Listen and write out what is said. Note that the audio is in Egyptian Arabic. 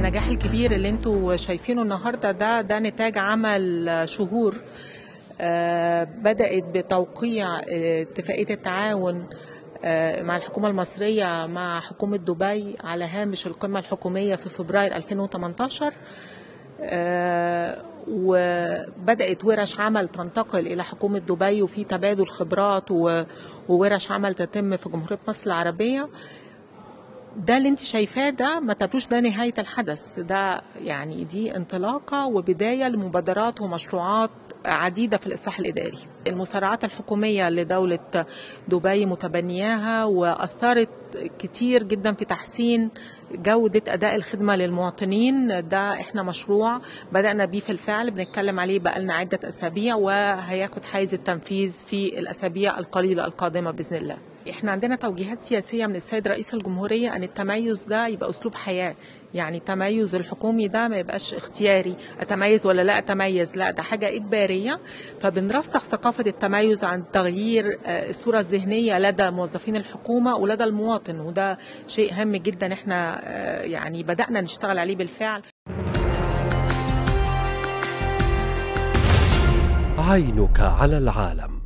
النجاح الكبير اللي انتوا شايفينه النهارده ده ده نتاج عمل شهور آه، بدأت بتوقيع آه، اتفاقية التعاون آه، مع الحكومة المصرية مع حكومة دبي على هامش القمة الحكومية في فبراير 2018 آه، وبدأت ورش عمل تنتقل إلى حكومة دبي وفي تبادل خبرات و- وورش عمل تتم في جمهورية مصر العربية ده اللي انت شايفاه ده ما تعرفوش ده نهاية الحدث ده يعني دي انطلاقة وبداية لمبادرات ومشروعات عديدة في الإصلاح الإداري المسارعات الحكومية لدولة دبي متبنياها وأثرت كتير جدا في تحسين جودة أداء الخدمة للمواطنين ده إحنا مشروع بدأنا بيه في الفعل بنتكلم عليه بقالنا عدة أسابيع وهياخد حيز التنفيذ في الأسابيع القليلة القادمة بإذن الله احنا عندنا توجيهات سياسيه من السيد رئيس الجمهوريه ان التميز ده يبقى اسلوب حياه يعني التميز الحكومي ده ما يبقاش اختياري اتميز ولا لا اتميز لا ده حاجه اجباريه فبنرسخ ثقافه التميز عن تغيير آه، الصوره الذهنيه لدى موظفين الحكومه ولدى المواطن وده شيء هام جدا احنا آه، يعني بدانا نشتغل عليه بالفعل عينك على العالم